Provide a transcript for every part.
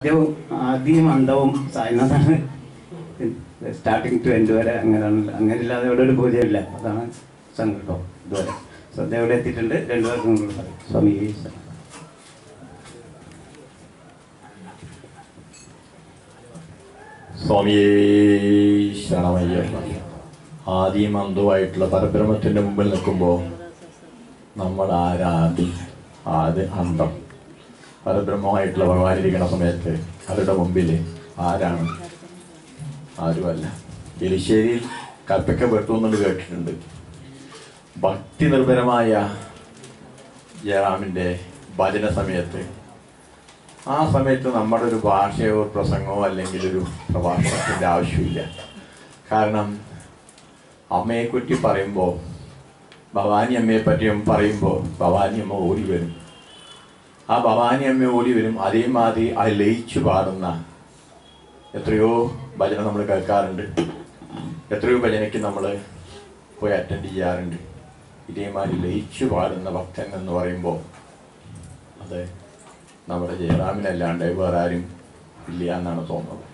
ആദ്യവും ആദ്യം അന്തവും സായനതാണ് സ്റ്റാർട്ടിങ് ടു എൻഡ് വരെ അങ്ങനെ അങ്ങനെ ഇല്ലാതെ ഇവിടെ ഒരു പൂജയില്ല അതാണ് സങ്കല്പം ഇതുവരെ ശ്രദ്ധ എവിടെ എത്തിയിട്ടുണ്ട് രണ്ടുപേർക്കും കൂടെ പറയും സ്വാമി ശരണം. സ്വാമിയേ ശരണമയ്യപ്പ ആദ്യം അന്തമായിട്ടുള്ള പരബ്രഹ്മത്തിന്റെ മുമ്പിൽ നിൽക്കുമ്പോൾ നമ്മൾ ആരാദ്യം ആദ്യ അന്തം പരബ്രഹ്മമായിട്ടുള്ള ഭഗവാനിരിക്കുന്ന സമയത്ത് അവരുടെ മുമ്പിൽ ആരാണ് ആരുമല്ല എലിശ്ശേരിയിൽ കൽപ്പിക്കപ്പെട്ടു എന്നുള്ളത് കേട്ടിട്ടുണ്ട് ഭക്തി നിർഭരമായ ജയറാമിൻ്റെ ഭജന സമയത്ത് ആ സമയത്ത് നമ്മുടെ ഒരു ഭാഷയോ പ്രസംഗമോ അല്ലെങ്കിൽ ഒരു പ്രഭാഷണത്തിൻ്റെ ആവശ്യമില്ല കാരണം അമ്മയെക്കുറ്റി പറയുമ്പോൾ ഭവാനി അമ്മയെ പറ്റിയും പറയുമ്പോൾ ഭവാനി അമ്മ ഓടി വരും ആ ഭവാനി അമ്മ ഓടി വരും അതേമാതിരി അത് ലയിച്ചു പാടുന്ന എത്രയോ ഭജന നമ്മൾ കേൾക്കാറുണ്ട് എത്രയോ ഭജനയ്ക്ക് നമ്മൾ പോയി അറ്റൻഡ് ചെയ്യാറുണ്ട് ഇതേമാതിരി ലയിച്ചു പാടുന്ന ഭക്തൻ എന്ന് പറയുമ്പോൾ അത് നമ്മുടെ ജയറാമിനല്ലാണ്ട് വേറെ ആരും ഇല്ല എന്നാണ് തോന്നുന്നത്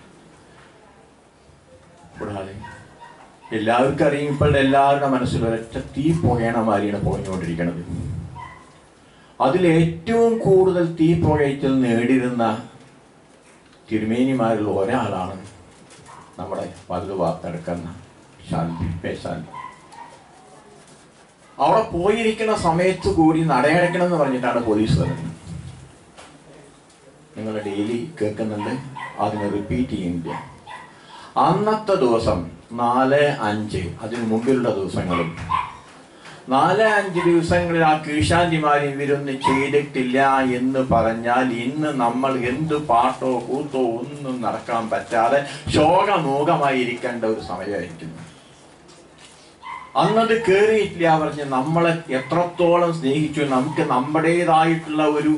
കൂടാതെ എല്ലാവർക്കും അറിയും ഇപ്പോൾ എല്ലാവരുടെ മനസ്സിൽ ഒരൊറ്റ തീ പുകയണ മാതിരിയാണ് പോയിക്കൊണ്ടിരിക്കുന്നത് അതിൽ ഏറ്റവും കൂടുതൽ തീ പുകയറ്റിൽ നേടിയിരുന്ന തിരുമേനിമാരിൽ ഒരാളാണ് നമ്മുടെ വലുത് വാർത്തെടുക്കുന്ന ശാന്തി പേശാന്തി അവിടെ പോയിരിക്കുന്ന സമയത്ത് കൂടി നടയടക്കണം എന്ന് പറഞ്ഞിട്ടാണ് പോലീസ് വരുന്നത് നിങ്ങൾ ഡെയിലി കേൾക്കുന്നുണ്ട് അതിന് റിപ്പീറ്റ് ചെയ്യുന്നില്ല അന്നത്തെ ദിവസം നാല് അഞ്ച് അതിന് മുമ്പിലുള്ള ദിവസങ്ങളും നാല് അഞ്ച് ദിവസങ്ങളിൽ ആ കീഴ്ശാന്തിമാർ ഇവരൊന്നും ചെയ്തിട്ടില്ല എന്ന് പറഞ്ഞാൽ ഇന്ന് നമ്മൾ എന്ത് പാട്ടോ കൂത്തോ ഒന്നും നടക്കാൻ പറ്റാതെ ശോകമൂകമായിരിക്കേണ്ട ഒരു സമയമായിരിക്കുന്നു അന്നത് കേറിയിട്ടില്ല പറഞ്ഞ് നമ്മളെ എത്രത്തോളം സ്നേഹിച്ചു നമുക്ക് നമ്മുടേതായിട്ടുള്ള ഒരു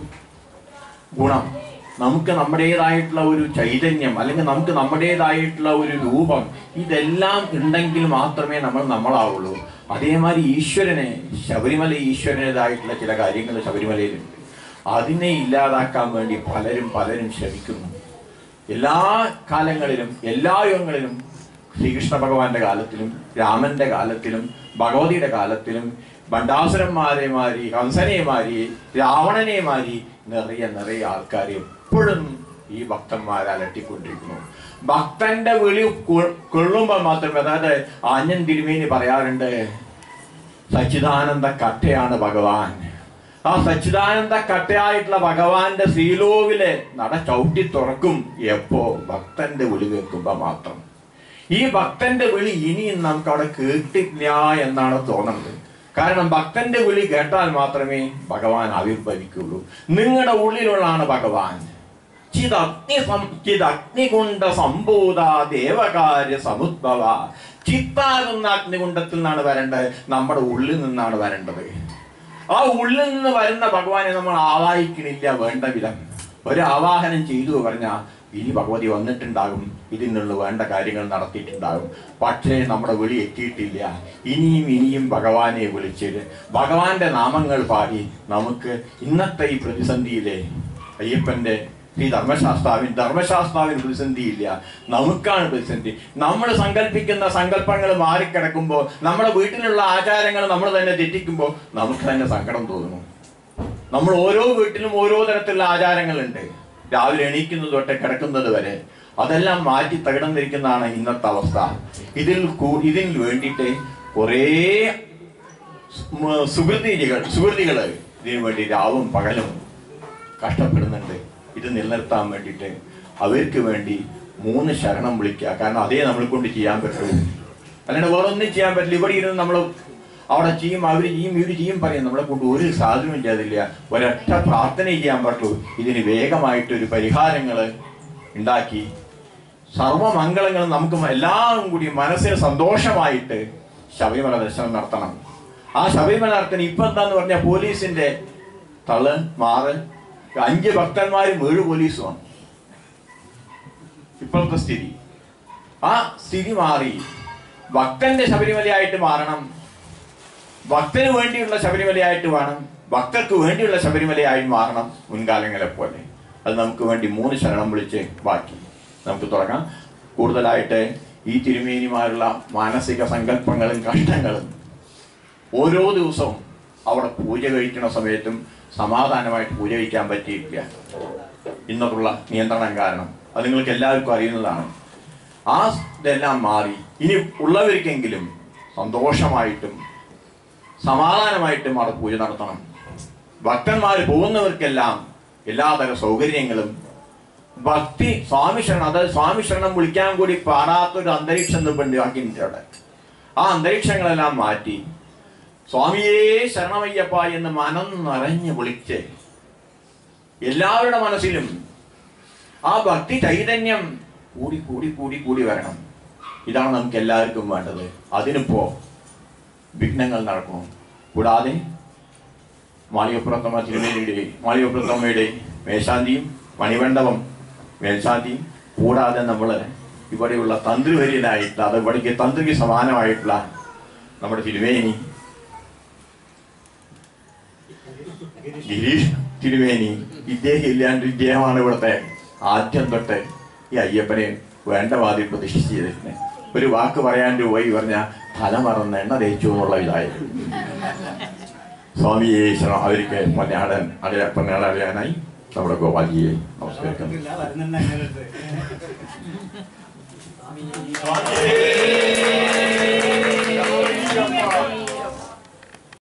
ഗുണം നമുക്ക് നമ്മുടേതായിട്ടുള്ള ഒരു ചൈതന്യം അല്ലെങ്കിൽ നമുക്ക് നമ്മുടേതായിട്ടുള്ള ഒരു രൂപം ഇതെല്ലാം ഉണ്ടെങ്കിൽ മാത്രമേ നമ്മൾ നമ്മളാവുള്ളൂ അതേമാതിരി ഈശ്വരനെ ശബരിമല ഈശ്വരനേതായിട്ടുള്ള ചില കാര്യങ്ങൾ ശബരിമലയിലുണ്ട് അതിനെ ഇല്ലാതാക്കാൻ വേണ്ടി പലരും പലരും ശ്രമിക്കുന്നു എല്ലാ കാലങ്ങളിലും എല്ലാ യുഗങ്ങളിലും ശ്രീകൃഷ്ണ ഭഗവാന്റെ കാലത്തിലും രാമന്റെ കാലത്തിലും ഭഗവതിയുടെ കാലത്തിലും ഭണ്ഡാസുരന്മാരെ മാരി ഹംസനെ മാരി രാവണനെ മാരി നിറയെ നിറയെ ആൾക്കാർ എപ്പോഴും ഈ ഭക്തന്മാരെ അലട്ടിക്കൊണ്ടിരിക്കുന്നു ഭക്തന്റെ വിളി കൊ- കൊള്ളുമ്പോൾ മാത്രമേ അതായത് ആഞ്ഞൻ തിരുമേനി പറയാറുണ്ട് സച്ചിദാനന്ദ കട്ടയാണ് ഭഗവാൻ ആ സച്ചിദാനന്ദ കട്ടയായിട്ടുള്ള ഭഗവാന്റെ ശ്രീലോവിലെ നട ചവിട്ടി തുറക്കും എപ്പോ ഭക്തന്റെ വിളി കേൾക്കുമ്പോ മാത്രം ഈ ഭക്തന്റെ വിളി ഇനിയും നമുക്ക് അവിടെ കേട്ടില്ല എന്നാണ് തോന്നുന്നത് കാരണം ഭക്തന്റെ വിളി കേട്ടാൽ മാത്രമേ ഭഗവാൻ ആവിർഭവിക്കുള്ളൂ നിങ്ങളുടെ ഉള്ളിലുള്ളതാണ് ഭഗവാൻ ചിദഗ്നി സം- ചിദഗ്നികുണ്ട സംഭൂത ദേവകാര്യ സമുദ്ഭവ ചിത്താകുന്ന അഗ്നികുണ്ടത്തിൽ നിന്നാണ് വരേണ്ടത് നമ്മുടെ ഉള്ളിൽ നിന്നാണ് വരേണ്ടത് ആ ഉള്ളിൽ നിന്ന് വരുന്ന ഭഗവാനെ നമ്മൾ ആവാഹിക്കണില്ല വേണ്ട വിധം ഒരു ആവാഹനം ചെയ്തു പറഞ്ഞാൽ ഇനി ഭഗവതി വന്നിട്ടുണ്ടാകും ഇതിനുള്ള വേണ്ട കാര്യങ്ങൾ നടത്തിയിട്ടുണ്ടാകും പക്ഷേ നമ്മുടെ വിളി എത്തിയിട്ടില്ല ഇനിയും ഇനിയും ഭഗവാനെ വിളിച്ച് ഭഗവാന്റെ നാമങ്ങൾ പാടി നമുക്ക് ഇന്നത്തെ ഈ പ്രതിസന്ധിയിലെ അയ്യപ്പന്റെ ഈ ധർമ്മശാസ്ത്രാവിൻ ധർമ്മശാസ്ത്രാവിന് പ്രതിസന്ധിയില്ല നമുക്കാണ് പ്രതിസന്ധി നമ്മൾ സങ്കല്പിക്കുന്ന സങ്കല്പങ്ങൾ മാറിക്കിടക്കുമ്പോൾ നമ്മുടെ വീട്ടിലുള്ള ആചാരങ്ങൾ നമ്മൾ തന്നെ തെറ്റിക്കുമ്പോൾ നമുക്ക് തന്നെ സങ്കടം തോന്നുന്നു നമ്മൾ ഓരോ വീട്ടിലും ഓരോ തരത്തിലുള്ള ആചാരങ്ങളുണ്ട് രാവിലെ എണീക്കുന്നത് തൊട്ട് കിടക്കുന്നത് വരെ അതെല്ലാം മാറ്റി തകിടന്നിരിക്കുന്നതാണ് ഇന്നത്തെ അവസ്ഥ ഇതിൽ കൂ- ഇതിന് വേണ്ടിയിട്ട് കുറേ മ- സുഹൃതികൾ സുഹൃതികള് ഇതിനു വേണ്ടി രാവും പകലും കഷ്ടപ്പെടുന്നുണ്ട് ഇത് നിലനിർത്താൻ വേണ്ടിയിട്ട് അവർക്ക് വേണ്ടി മൂന്ന് ശരണം വിളിക്കുക കാരണം അതേ നമ്മളെ കൊണ്ട് ചെയ്യാൻ പറ്റുള്ളൂ അല്ലാണ്ട് വേറെ ഒന്നും ചെയ്യാൻ പറ്റില്ല ഇവിടെ ഇരുന്ന് നമ്മൾ അവിടെ ചെയ്യും അവർ ചെയ്യും ഇവർ ചെയ്യും പറയും നമ്മളെ കൊണ്ട് ഒരു സാധനവും ചെയ്തില്ല ഒരൊറ്റ പ്രാർത്ഥന ചെയ്യാൻ പറ്റുള്ളൂ ഇതിന് വേഗമായിട്ട് ഒരു പരിഹാരങ്ങൾ ഉണ്ടാക്കി സർവമംഗളങ്ങളും നമുക്ക് എല്ലാം കൂടി മനസ്സിന് സന്തോഷമായിട്ട് ശബരിമല ദർശനം നടത്തണം ആ ശബരിമല നടത്തണം ഇപ്പൊ എന്താന്ന് പറഞ്ഞാൽ പോലീസിന്റെ തള് മാറ് അഞ്ച് ഭക്തന്മാരും ഏഴ് പോലീസുമാണ് ഇപ്പോഴത്തെ സ്ഥിതി ആ സ്ഥിതി മാറി ഭക്തന്റെ ശബരിമലയായിട്ട് മാറണം ഭക്തന് വേണ്ടിയുള്ള ശബരിമലയായിട്ട് വേണം ഭക്തർക്ക് വേണ്ടിയുള്ള ശബരിമലയായി മാറണം മുൻകാലങ്ങളെ പോലെ അത് നമുക്ക് വേണ്ടി മൂന്ന് ശരണം വിളിച്ച് ബാക്കി നമുക്ക് തുടങ്ങാം കൂടുതലായിട്ട് ഈ തിരുമേനിമാരുള്ള മാനസിക സങ്കല്പങ്ങളും കഷ്ടങ്ങളും ഓരോ ദിവസവും അവിടെ പൂജ കഴിക്കുന്ന സമയത്തും സമാധാനമായിട്ട് പൂജ കഴിക്കാൻ പറ്റിയിട്ടില്ല ഇന്നത്തുള്ള നിയന്ത്രണം കാരണം അത് നിങ്ങൾക്ക് എല്ലാവർക്കും അറിയുന്നതാണ് ആ ഇതെല്ലാം മാറി ഇനി ഉള്ളവർക്കെങ്കിലും സന്തോഷമായിട്ടും സമാധാനമായിട്ടും അവിടെ പൂജ നടത്തണം ഭക്തന്മാർ പോകുന്നവർക്കെല്ലാം എല്ലാതര സൗകര്യങ്ങളും ഭക്തി സ്വാമി ശരണം അതായത് സ്വാമി ശരണം വിളിക്കാൻ കൂടി പാടാത്തൊരു അന്തരീക്ഷം ഉണ്ടാക്കിയിട്ടുണ്ട് അവിടെ ആ അന്തരീക്ഷങ്ങളെല്ലാം മാറ്റി സ്വാമിയേ ശരണമയ്യപ്പ എന്ന് മനം നിറഞ്ഞ് വിളിച്ച് എല്ലാവരുടെ മനസ്സിലും ആ ഭക്തി ചൈതന്യം കൂടി കൂടി കൂടി കൂടി വരണം ഇതാണ് നമുക്ക് എല്ലാവർക്കും വേണ്ടത് അതിനിപ്പോ വിഘ്നങ്ങൾ നടക്കണം കൂടാതെ മാളികപ്പുറത്തമ്മ തിരുമേനിയുടെ മാളികപ്പുറത്തമ്മയുടെ മേശാന്തിയും മണിമണ്ഡപം മേൽശാന്തിയും കൂടാതെ നമ്മൾ ഇവിടെയുള്ള തന്ത്രിവര്യനായിട്ടുള്ള അത് ഇവിടേക്ക് തന്ത്രിക്ക് സമാനമായിട്ടുള്ള നമ്മുടെ തിരുമേനി ഗിരീഷ് തിരുമേനി ഇദ്ദേഹം ഇല്ലാണ്ട് ഇദ്ദേഹമാണ് ഇവിടുത്തെ ആദ്യം തൊട്ട് ഈ അയ്യപ്പനെ വേണ്ട വാതിൽ പ്രതിഷ്ഠിച്ച് ചെയ്തിരുന്നത് ഒരു വാക്ക് പറയാണ്ട് പോയി പറഞ്ഞ തല മറന്ന് എണ്ണ തേച്ചു എന്നുള്ള ഇതായിരുന്നു സ്വാമി ഈശ്വരം അവർക്ക് പൊന്നാടൻ അടയ പൊന്നാട അറിയാനായി നമ്മുടെ ഗോപാലിയെ നമസ്കരിക്കുന്നു വരുന്നുണ്ട് അങ്ങനെ സ്വാമിയേ